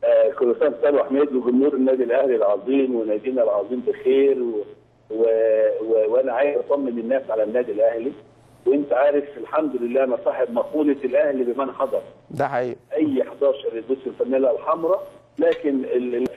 آه، كل سنه وانت طيب يا حميد وجمهور النادي الاهلي العظيم ونادينا العظيم بخير و... و... و... وانا عايز اطمن الناس على النادي الاهلي وانت عارف الحمد لله انا صاحب مقوله الاهلي بمن حضر ده حقيقي اي 11 يلبسوا الفانيلا الحمراء لكن ال... ال...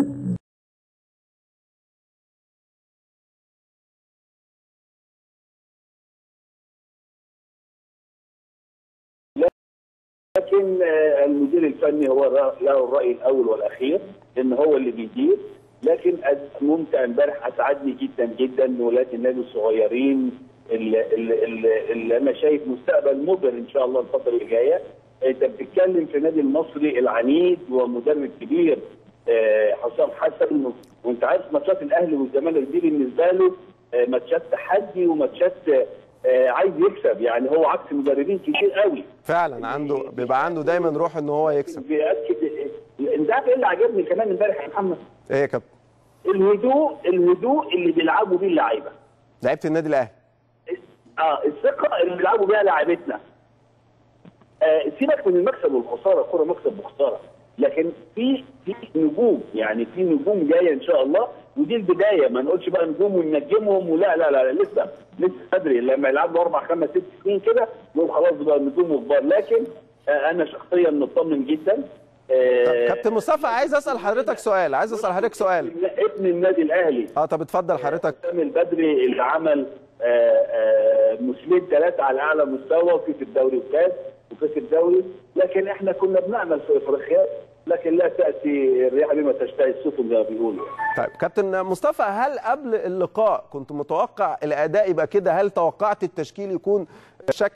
لكن آه، المدير الفني هو الر- له الراي الاول والاخير ان هو اللي بيدير لكن أد- ممتع امبارح اسعدني جدا جدا ولاد النادي الصغيرين اللي, اللي, اللي, اللي انا شايف مستقبل مبهر ان شاء الله الفتره اللي جايه انت بتتكلم في نادي المصري العنيد ومدرب كبير آه، حسام حسن وانت عارف ماتشات الاهلي والزمالك دي بالنسبه له آه، ماتشات تحدي وماتشات آه، عايز يكسب يعني هو عكس مدربين كتير قوي فعلا عنده بيبقى عنده دايما روح ان هو يكسب بيأكد انت عارف ايه اللي عجبني كمان امبارح يا محمد؟ ايه يا كابتن الهدوء الهدوء اللي بيلعبوا بيه اللعيبه. لعيبه النادي الاهلي اه الثقه اللي بيلعبوا بيها لاعيبتنا. آه سيبك من المكسب والخساره، الكوره مكسب وخساره، لكن في في نجوم يعني في نجوم جايه ان شاء الله ودي البدايه ما نقولش بقى نجوم وننجمهم ولا لا لا, لا لسه لسه بدري لما يلعبوا اربع خمس ست سنين كده نقول خلاص بقى نجوم وكبار لكن آه انا شخصيا مطمن جدا آه كابتن مصطفى عايز اسال حضرتك سؤال عايز اسال حضرتك سؤال ابن النادي الاهلي اه طب اتفضل حضرتك حسام البدري اللي عمل آه، آه، موسمين ثلاثه على اعلى مستوى وكسب الدوري وفاز وكسب الدوري لكن احنا كنا بنعمل في افريقيا لكن لا تاتي الرياح بما تشتهي السفن زي ما بيقولوا طيب كابتن مصطفى هل قبل اللقاء كنت متوقع الاداء يبقى كده هل توقعت التشكيل يكون شكل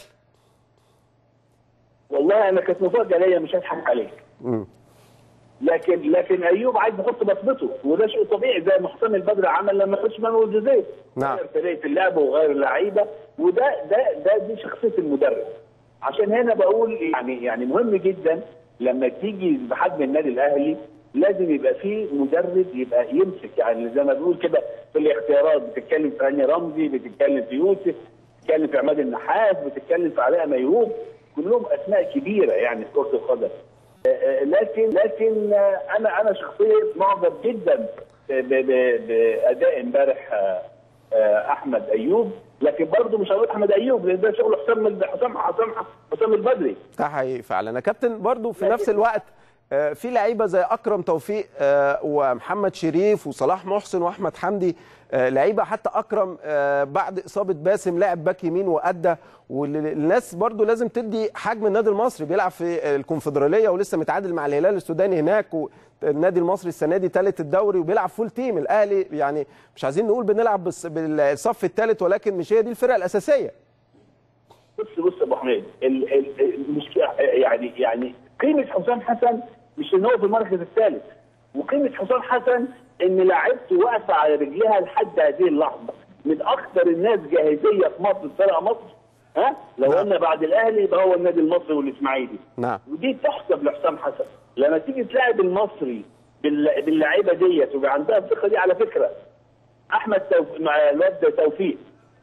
والله انا كانت مفاجاه ليا مش هضحك عليك مم. لكن لكن ايوب عايز يحط بصمته وده شيء طبيعي زي ما حسام البدري عمل لما خدش مانويل جوزيه نعم. غير طريقه اللعب وغير اللعيبه وده ده ده دي شخصيه المدرب عشان هنا بقول يعني يعني مهم جدا لما تيجي بحجم النادي الاهلي لازم يبقى فيه مدرب يبقى يمسك يعني زي ما بنقول كده في الاختيارات بتتكلم في هاني رمزي بتتكلم في يوسف بتتكلم في عماد النحاس بتتكلم في علاء ميهوب كلهم اسماء كبيره يعني في كره القدم آه، لكن لكن آه، انا انا شخصيا معجب جدا ب- ب- باداء امبارح آه، آه، احمد ايوب لكن برضه مش هقول احمد ايوب لان ده شغل حسام حسام حسام حسام البدري ده حقيقي فعلا يا كابتن برضو في نفس الوقت آه، في لعيبه زي اكرم توفيق آه، ومحمد شريف وصلاح محسن واحمد حمدي آه، لعيبه حتى اكرم آه، بعد اصابه باسم لعب باك يمين وادى والناس برضو لازم تدي حجم النادي المصري بيلعب في الكونفدراليه ولسه متعادل مع الهلال السوداني هناك والنادي المصري السنه دي ثالث الدوري وبيلعب فول تيم الاهلي يعني مش عايزين نقول بنلعب بس- بالصف الثالث ولكن مش هي دي الفرقه الاساسيه بص بص يا ابو حميد ال- ال- ال- مش يعني يعني قيمه حسام حسن مش ان هو في المركز الثالث وقيمه حسام حسن ان لاعيبته واقفه على رجليها لحد هذه اللحظه من اكثر الناس جاهزيه في مصر فرقه مصر ها لو نعم. قلنا بعد الاهلي يبقى هو النادي المصري والاسماعيلي نعم ودي تحسب لحسام حسن لما تيجي تلاعب المصري بال- باللعيبه ديت ويبقى عندها الثقه دي على فكره احمد توفيق مع الواد توفيق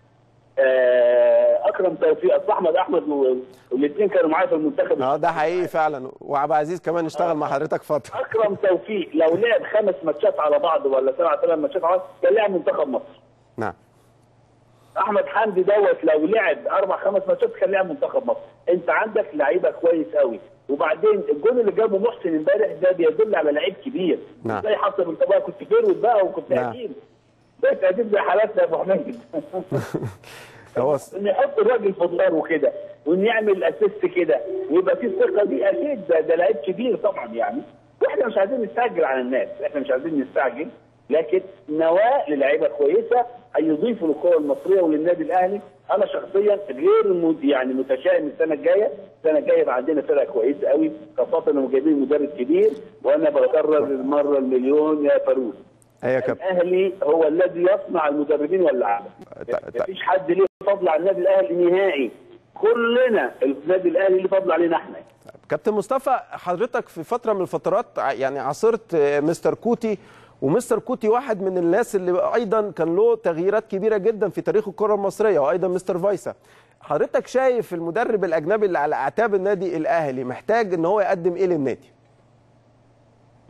آه، اكرم توفيق اصل احمد احمد والاثنين كانوا معايا في المنتخب اه ده حقيقي فعلا وعبد العزيز كمان اشتغل مع حضرتك فتره اكرم توفيق لو لعب خمس ماتشات على بعض ولا سبع ثمان ماتشات على بعض كان لعب منتخب مصر نعم احمد حمدي دوت لو لعب اربع خمس ماتشات كان لعب منتخب مصر انت عندك لعيبه كويس قوي وبعدين الجول اللي جابه محسن امبارح ده بيدل على لعيب كبير نعم. زي حسب انت بقى كنت فيرود بقى وكنت نعم. قديم بقيت قديم زي حالاتنا يا ابو حميد هو ان يحط الراجل في ظهره كده وان يعمل اسيست كده ويبقى فيه الثقه دي اكيد ده, ده لعيب كبير طبعا يعني واحنا مش عايزين نستعجل على الناس احنا مش عايزين نستعجل لكن نواه للعيبه كويسه هيضيفوا للكره المصريه وللنادي الاهلي انا شخصيا غير مد- يعني متشائم السنه الجايه السنه الجايه يبقى عندنا فرقه كويسه قوي خاصه انهم جايبين مدرب كبير وانا بكرر المره المليون يا فاروق ايوه يا كابتن الاهلي هو الذي يصنع المدربين واللعيبه ط- ط- مفيش حد ليه فضل على النادي الاهلي نهائي كلنا النادي الاهلي ليه فضل علينا احنا كابتن مصطفى حضرتك في فتره من الفترات ع- يعني عاصرت آه، مستر كوتي ومستر كوتي واحد من الناس اللي ايضا كان له تغييرات كبيره جدا في تاريخ الكره المصريه وايضا مستر فايسا حضرتك شايف المدرب الاجنبي اللي على اعتاب النادي الاهلي محتاج ان هو يقدم ايه للنادي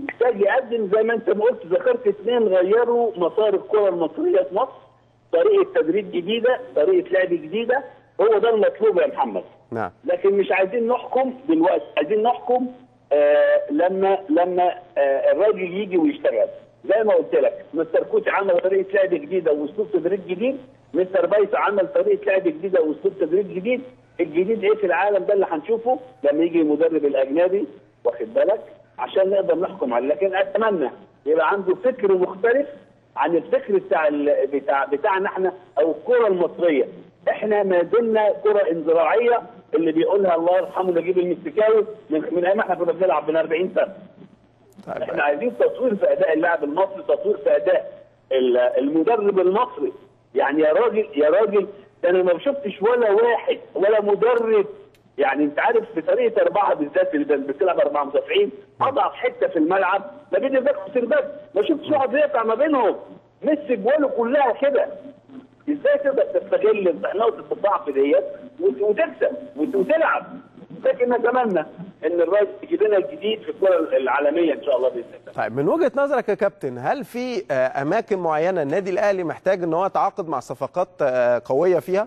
محتاج يقدم زي ما انت ما قلت ذكرت اثنين غيروا مسار الكره المصريه في مصر طريقه تدريب جديده طريقه لعب جديده هو ده المطلوب يا محمد نعم لكن مش عايزين نحكم دلوقتي عايزين نحكم آه لما لما آه الراجل يجي ويشتغل زي ما قلت لك مستر كوتي عمل طريقه لعب جديده واسلوب تدريب جديد مستر بايس عمل طريقه لعب جديده واسلوب تدريب جديد الجديد ايه في العالم ده اللي هنشوفه لما يجي المدرب الاجنبي واخد بالك عشان نقدر نحكم عليه لكن اتمنى يبقى عنده فكر مختلف عن الفكر بتاع ال... بتاع بتاعنا احنا او الكره المصريه احنا ما زلنا كره انزراعيه اللي بيقولها الله يرحمه نجيب المسكاوي من, من ايام احنا كنا بنلعب من 40 سنه طيب احنا عايزين تطوير في اداء اللاعب المصري تطوير في اداء ال- المدرب المصري يعني يا راجل يا راجل ده انا ما شفتش ولا واحد ولا مدرب يعني انت عارف في طريقه اربعه بالذات اللي بتلعب اربعه مدافعين اضعف حته في الملعب ما بين الباك والسيرباك ما شفتش واحد يقطع ما بينهم ميسي جواله كلها كده ازاي تقدر تستغل نقطه الضعف ديت وت- وتكسب وت- وتلعب لكن نتمنى ان الراجل يجيب لنا الجديد في الكره العالميه ان شاء الله باذن الله طيب من وجهه نظرك يا كابتن هل في آه، اماكن معينه النادي الاهلي محتاج ان هو يتعاقد مع صفقات آه، قويه فيها؟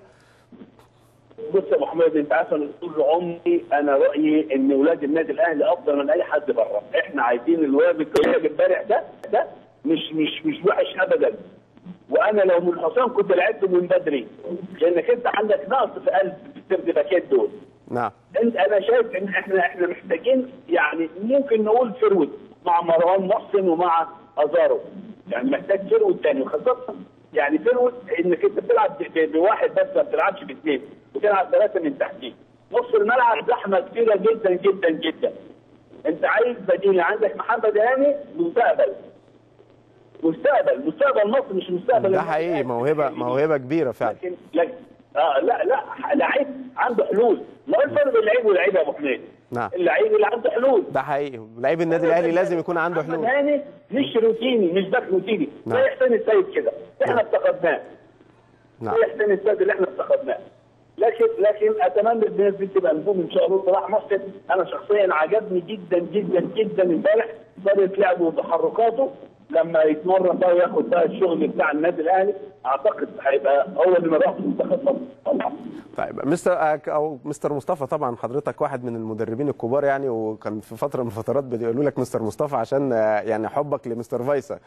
بص يا ابو حميد انت عارف انا طول عمري انا رايي ان اولاد النادي الاهلي افضل من اي حد بره احنا عايزين الواد الكويس امبارح ده ده مش مش مش وحش ابدا وانا لو من حسام كنت لعبته من بدري لانك انت عندك نقص في قلب السرد باكات دول نعم انت انا شايف ان احنا احنا محتاجين يعني ممكن نقول فرود مع مروان محسن ومع ازارو يعني محتاج فرود تاني وخاصه يعني فرود انك انت بتلعب ب- ب- بواحد بس ما بتلعبش باثنين بتلعب ثلاثه من تحتيه نص الملعب زحمه كتيره جدا جدا جدا انت عايز بديل عندك محمد هاني مستقبل مستقبل مستقبل مصر مش مستقبل ده حقيقي موهبه موهبه كبيره فعلا لكن لكن اه لا لا لعيب عنده حلول ما هو الفرق بين اللعيب واللعيب يا ابو حميد نعم. اللعيب اللي عنده حلول ده حقيقي لعيب النادي الاهلي لازم يكون عنده محمد حلول هاني مش روتيني مش باك روتيني نعم. زي حسين السيد كده احنا افتقدناه نعم زي حسين السيد اللي احنا افتقدناه لكن لكن اتمنى الناس دي تبقى نجوم ان شاء الله صلاح محسن انا شخصيا عجبني جدا جدا جدا امبارح طريقه لعبه وتحركاته لما يتمرن بقى وياخد بقى الشغل بتاع النادي الاهلي اعتقد هيبقى هو اللي مرات منتخب مصر طبعا طيب مستر أك- او مستر مصطفى طبعا حضرتك واحد من المدربين الكبار يعني وكان في فتره من الفترات بيقولوا لك مستر مصطفى عشان آه، يعني حبك لمستر فايسا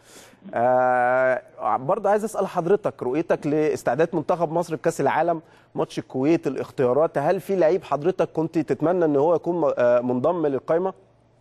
آه برضه عايز اسال حضرتك رؤيتك لاستعداد منتخب مصر لكاس العالم ماتش الكويت الاختيارات هل في لعيب حضرتك كنت تتمنى ان هو يكون م- آه، منضم للقائمه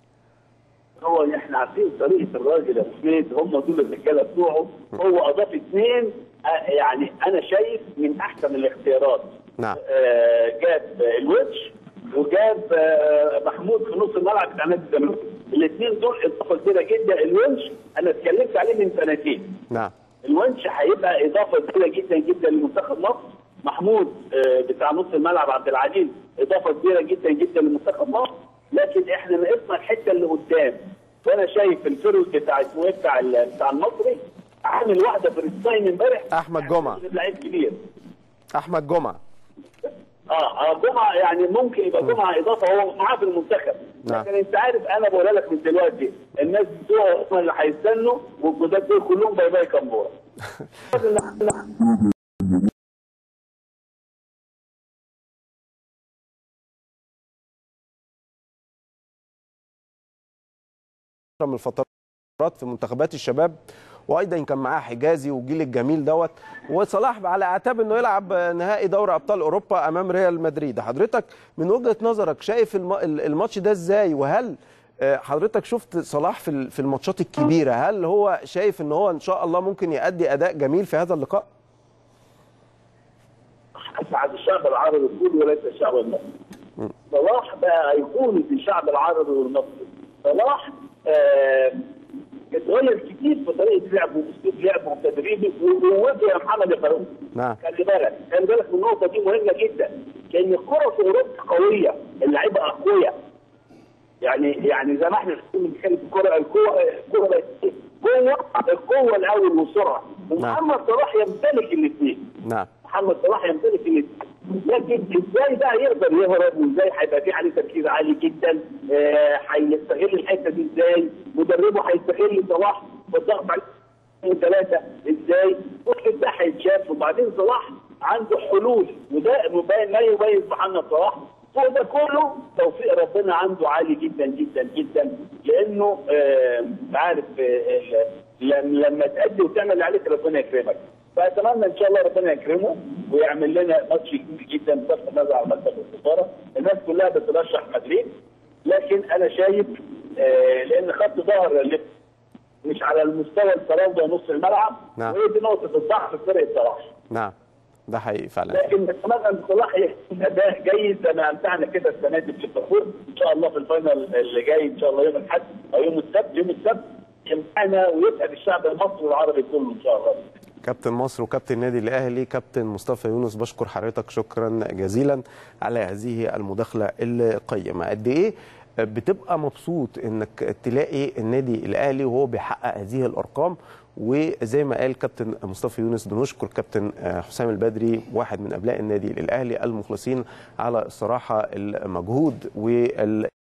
هو احنا عارفين طريقه الراجل يا أبو حميد هم دول الرجاله بتوعه هو اضاف اثنين آه، يعني انا شايف من احسن الاختيارات نعم. آه، جاب الويتش وجاب آه، محمود في نص الملعب بتاع نادي الزمالك الاثنين دول اضافه كبيره جدا الونش انا اتكلمت عليه من سنتين نعم الونش هيبقى اضافه كبيره جدا جدا لمنتخب مصر محمود آه، بتاع نص الملعب عبد العزيز اضافه كبيره جدا جدا لمنتخب مصر لكن احنا ناقصنا الحته اللي قدام فانا شايف الفيرود بتاع اسمه إيه بتاع ال- بتاع المصري عامل واحده في الستاين امبارح أحمد جمعة. لعيب كبير احمد جمعه اه آه، جمعه يعني ممكن يبقى جمعه اضافه هو معاه في المنتخب نعم. لكن انت عارف انا بقول لك من دلوقتي الناس بتوع هم اللي هيستنوا والجداد دول كلهم باي باي كمبوره من الفترات في منتخبات الشباب وايضا كان معاه حجازي والجيل الجميل دوت وصلاح على اعتاب انه يلعب نهائي دوري ابطال اوروبا امام ريال مدريد حضرتك من وجهه نظرك شايف الم- الماتش ده ازاي وهل آه، حضرتك شفت صلاح في ال- في الماتشات الكبيره هل هو شايف ان هو ان شاء الله ممكن يؤدي اداء جميل في هذا اللقاء اسعد الشعب العربي كله وليس الشعب المصري. صلاح بقى ايقونه الشعب العربي والمصري. صلاح آه، اتغير كتير في طريقه لعبه واسلوب لعبه وتدريبه ووجه يا محمد يا فاروق. نعم. خلي بالك خلي بالك من النقطه دي مهمه جدا لان الكره في اوروبا قويه اللعيبه اقوياء يعني يعني زي ما احنا بنتكلم في الكوره الكوره الكوره بقت إيه؟ جوه القوه الاول والسرعه ومحمد صلاح يمتلك الاثنين نعم محمد صلاح يمتلك الاثنين لكن ازاي بقى يقدر يهرب وازاي هيبقى في عليه تركيز عالي جدا آه، هيستغل الحته دي ازاي مدربه هيستغل صلاح والضغط عليه ثلاثه ازاي كل ده هيتشاف وبعدين صلاح عنده حلول وده مبين- ما يميز محمد صلاح فوق ده كله توفيق ربنا عنده عالي جدا جدا جدا لانه آه، انت عارف آه، ال- لم- لما تأدي وتعمل اللي عليك ربنا يكرمك فاتمنى ان شاء الله ربنا يكرمه ويعمل لنا ماتش كبير جدا بصرف النظر عن مكتب الخساره الناس كلها بترشح مدريد لكن انا شايف آه، لان خط ظهر اللي مش على المستوى الفراوده نص الملعب نعم. وهي دي نقطه الضعف في فرقه صلاح نعم ده حقيقي فعلا لكن نتمنى ان صلاح يكون اداء جيد زي ما امتعنا كده السنه دي في ليفربول ان شاء الله في الفاينل اللي جاي ان شاء الله يوم الاحد او يوم السبت يوم السبت يمتعنا ويسعد الشعب المصري والعربي كله ان شاء الله كابتن مصر وكابتن النادي الاهلي كابتن مصطفى يونس بشكر حضرتك شكرا جزيلا على هذه المداخله القيمه قد ايه بتبقى مبسوط انك تلاقي النادي الاهلي وهو بيحقق هذه الارقام وزي ما قال كابتن مصطفى يونس بنشكر كابتن حسام البدري واحد من ابناء النادي الاهلي المخلصين على الصراحه المجهود وال